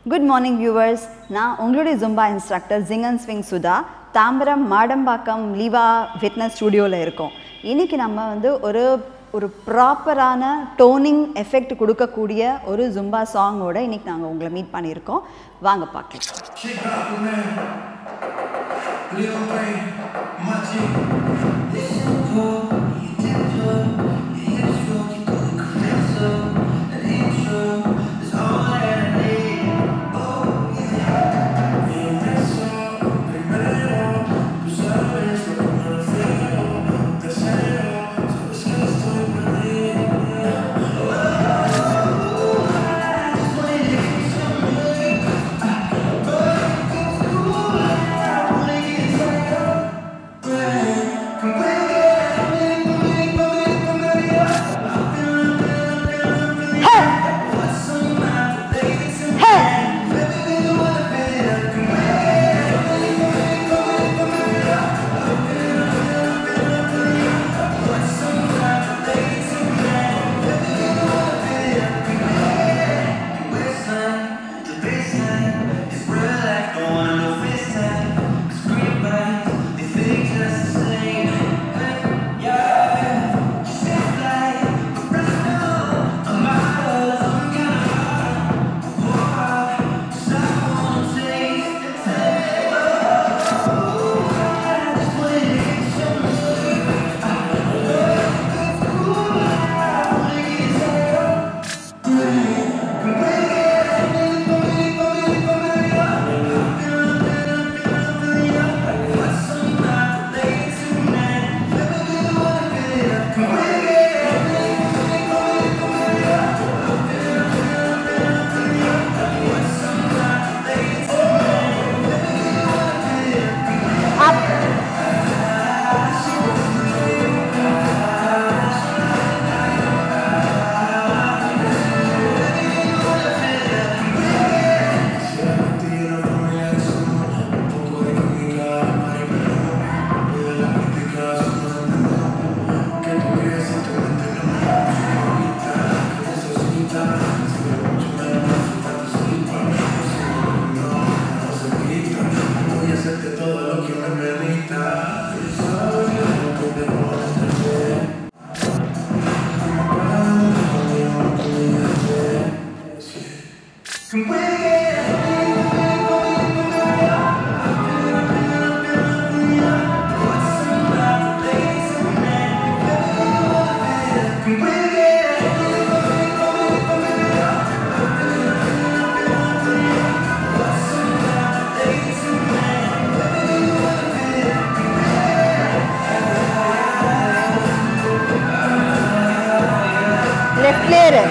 Good morning viewers நான் உங்களுடைய zumba instructor ஜிங்கன் ஸ்விங் சுதா தாம்பரம் மாடம்பாக்கம் லீவா ஃபிட்னஸ் ஸ்டுடியோவில் இருக்கோம் இன்றைக்கி நம்ம வந்து ஒரு ஒரு ப்ராப்பரான டோனிங் எஃபெக்ட் கொடுக்கக்கூடிய ஒரு ஜும்பா சாங்கோட இன்றைக்கி நாங்கள் உங்களை மீட் பண்ணியிருக்கோம் வாங்க பார்க்கலாம் Chega pro man, Leon Ray, Magic. Listen to you temper, your hips roll, you do the calypso, an intro is all that I need. Oh yeah. Y empiezo primero, tú sabes lo que me refiero, deseo, sabes que estoy perdido. The baseline is real life, don't wanna know FaceTime. Cause green lights, they think just the same. Yeah, she seems like a rebel, a model, some kind of model. Whoa, cause I wanna taste the taste. Oh, I just wanna get some sleep. I love it's cool, I wanna get some. Voy a hacerte todo lo que me permita. Sabes lo que te puedo hacer. லெஃப்ட்லேயே இரு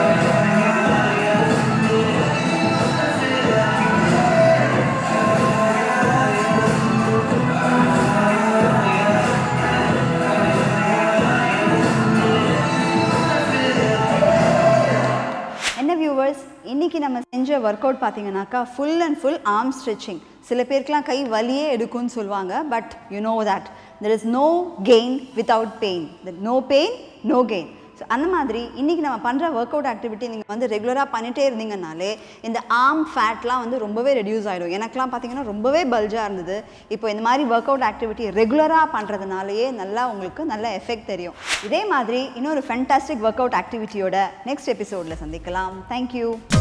என்ன viewers இன்னைக்கு நம்ம செஞ்ச work out பார்த்தீங்கன்னாக்கா full and full arm stretching சில பேருக்குலாம் கை வலியே எடுக்கும்னு சொல்லுவாங்க but you know that there is no gain without pain no pain no gain so அந்த மாதிரி இன்றைக்கி நம்ம பண்ணுற ஒர்க் அவுட் ஆக்டிவிட்டி நீங்கள் வந்து ரெகுலராக பண்ணிகிட்டே இருந்தீங்கனாலே இந்த ஆர்ம் ஃபேட்லாம் வந்து ரொம்பவே ரெடியூஸ் ஆகிடும் எனக்குலாம் பார்த்தீங்கன்னா ரொம்பவே பல்ஜாக இருந்தது இப்போ இந்த மாதிரி ஒர்க் அவுட் ஆக்டிவிட்டி ரெகுலராக பண்ணுறதுனாலயே நல்லா உங்களுக்கு நல்ல எஃபெக்ட் தெரியும் இதே மாதிரி இன்னொரு ஃபென்டாஸ்டிக் ஒர்க் அவுட் ஆக்டிவிட்டியோட நெக்ஸ்ட் எபிசோடில் சந்திக்கலாம் தேங்க்யூ